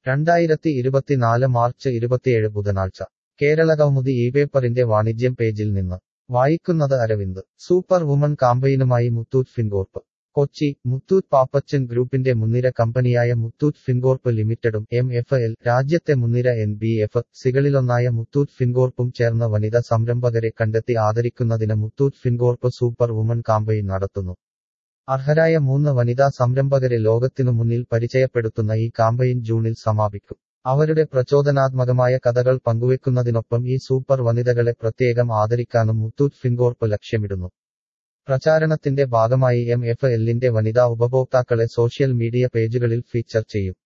രണ്ടായിരത്തി ഇരുപത്തിനാല് മാർച്ച് ഇരുപത്തിയേഴ് ബുധനാഴ്ച കേരള കൗമുദി ഈ പേപ്പറിന്റെ വാണിജ്യം പേജിൽ നിന്ന് വായിക്കുന്നത് അരവിന്ദ് സൂപ്പർ വുമൺ കാമ്പയിനുമായി മുത്തൂറ്റ് ഫിൻകോർപ്പ് കൊച്ചി മുത്തൂറ്റ് പാപ്പച്ചൻ ഗ്രൂപ്പിന്റെ മുൻനിര കമ്പനിയായ മുത്തൂറ്റ് ഫിൻകോർപ്പ് ലിമിറ്റഡും എം എഫ് എൽ രാജ്യത്തെ മുൻനിര എൻ ബി എഫ് സികളിലൊന്നായ മുത്തൂറ്റ് ഫിൻകോർപ്പും ചേർന്ന് വനിതാ സംരംഭകരെ കണ്ടെത്തി ആദരിക്കുന്നതിന് Muthoot Fincorp super woman campaign നടത്തുന്നു അർഹരായ മൂന്ന് വനിതാ സംരംഭകരെ ലോകത്തിനു മുന്നിൽ പരിചയപ്പെടുത്തുന്ന ഈ കാമ്പയിൻ ജൂണിൽ സമാപിക്കും അവരുടെ പ്രചോദനാത്മകമായ കഥകൾ പങ്കുവെക്കുന്നതിനൊപ്പം ഈ സൂപ്പർ വനിതകളെ പ്രത്യേകം ആദരിക്കാനും മുത്തൂറ്റ് ഫിൻകോർപ്പ് ലക്ഷ്യമിടുന്നു പ്രചാരണത്തിന്റെ ഭാഗമായി എം എഫ് എല്ലിന്റെ വനിതാ ഉപഭോക്താക്കളെ സോഷ്യൽ മീഡിയ പേജുകളിൽ ഫീച്ചർ ചെയ്യും